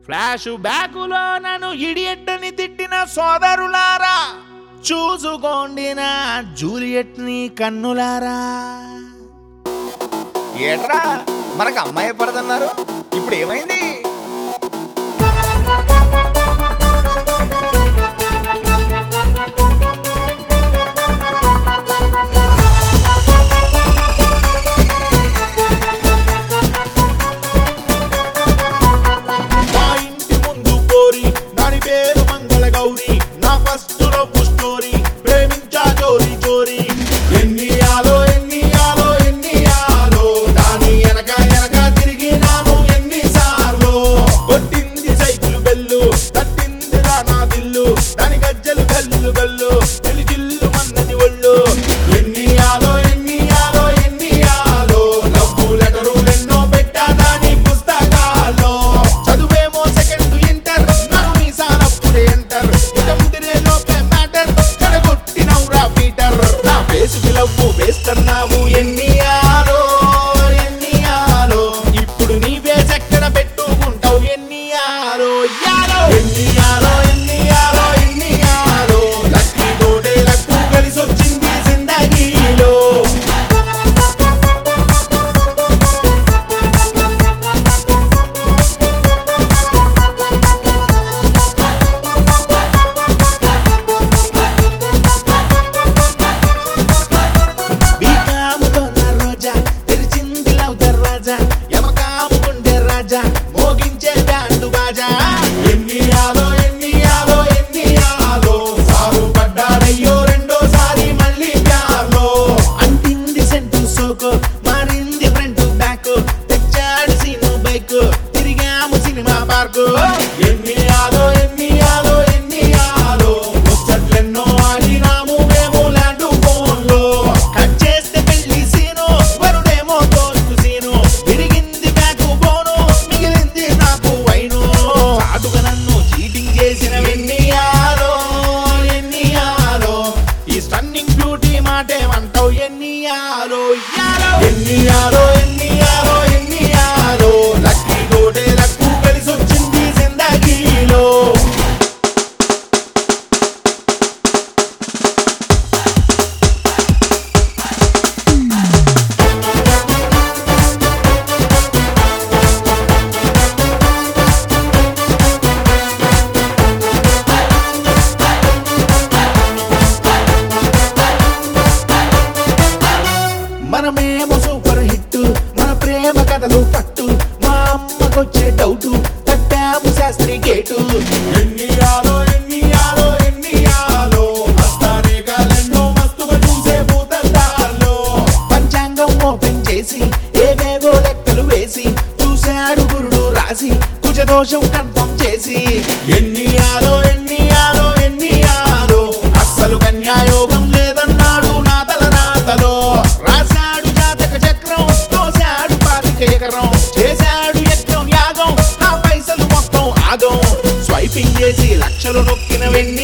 flash బ్యాకులో నన్ను ఇడియట్టని తిట్టిన సోదరులారా చూసుకోండి నా జూలియట్ ని కన్నులారా ఏట్రా మనకు అమ్మాయి పడదన్నారు ఇప్పుడు ఏమైంది మా ఇంటి ముందు కోరి దాని పేరు మంగళ గౌరి నా ఫస్ట్ లవ్ స్టోరీ ప్రేమించా జోరి జోరి ఎన్ని ఆలో ఎన్ని ఆలో ఎన్ని ఆలో దాని ఎనక ఎనక తిరిగి నాను ఎన్ని సార్లు కొట్టింది సైకిల్ బెల్లు తట్టింది రా నా దిల్లు దాని గజ్జలు గల్లు గల్లు జిల్లు జిల్లు మన్నది ఒళ్ళు ఎన్ని ఆలో ఎన్ని ఆలో ఎన్ని ఆలో లవ్వు లెటరు ఎన్నో పెట్టా దాని పుస్తకాల్లో చదువేమో సెకండ్ ఇంటర్ నన్ను మీసాలప్పుడే ఎంటర్ ఇక ముదిరే లోపే మ్యాటర్ చెడగొట్టినవురా పీటర్ నా ఫేసుకి లవ్వు వేస్తున్నావు ఎన్ని ఆలో ఎన్ని ఆలో ఇప్పుడు నీ ఫేస్ ఎక్కడ పెట్టుకుంటావు ఎన్ని ఆలో యాలో ఎన్ని ఆలో ఎన్ని ఆలో ఎన్ని ఆలో లక్కీ తోటే లక్కు కలిసి వచ్చింది జిందగీలో బీకాముతోన్న రోజా తెరిచింది లవ్ దర్వాజా యమకాముకుండే రాజా మోగించే బ్యాండు బాజా ఎన్ని ఆలో ఎన్ని ఆలో ఎన్ని ఆలో సారు పడ్డాడయ్యో రెండోసారి మళ్ళీ ప్యార్లో అంటింది సెంటు సోకో మారింది ఫ్రంట్ బ్యాక్ తెచ్చాడు సీను బైక్ తిరిగాము సినిమా పార్కు ఎన్ని ఆలో ఎన్ని ఆలో ఎన్ని ఆలో ముచ్చట్లెన్నో ఆడినాము మేము ల్యాండ్ ఫోన్లో కట్ చేస్తే పెళ్లి సీను వరుడేమో తోలు సీను విరిగింది బ్యాక్ బోను మిగిలింది నాకు వైను చాటుగా నన్ను చీటింగ్ చేసిన ఎన్ని ఆలో ఎన్ని ఆలో ఈ స్టన్నింగ్ బ్యూటీ మాటేమంటావు ఎన్ని ఆలో యాలో ఎన్ని ఆలో ఎన్ని ఆలో ఎన్ని ఆలో లక్కీ తోటే లక్కు కలిసి వచ్చింది జిందగీలో మనమేమో సూపర్ హిట్ మన ప్రేమ కథలు పట్టు మా అమ్మకొచ్చే డౌట్ తట్టాము శాస్త్రి గేటు ఎన్ని ఆలో ఎన్ని ఆలో ఎన్ని ఆలో హస్తానే కాలెన్నో మస్తుగా చూసే భూతద్దాల్లో పంచాంగం ఓపెన్ చేసి ఏవేవో లెక్కలు వేసి చూశాడు గురుడు రాసి కుజదోషం కన్ఫర్మ్ చేసి ఎన్ని ఆలో ఎన్ని ఆలో ఎన్ని ఆలో అస్సలు కన్యాయోగం లేదన్నాడు నా తల రాతలో రాశాడు జాతక చక్రం తోశాడు పాతిక ఎకరం చేశాడు యజ్ఞం యాగం నా పైసలు మొత్తం ఆగం స్వైపింగ్ చేసి లక్షలు నొక్కిన వెన్ని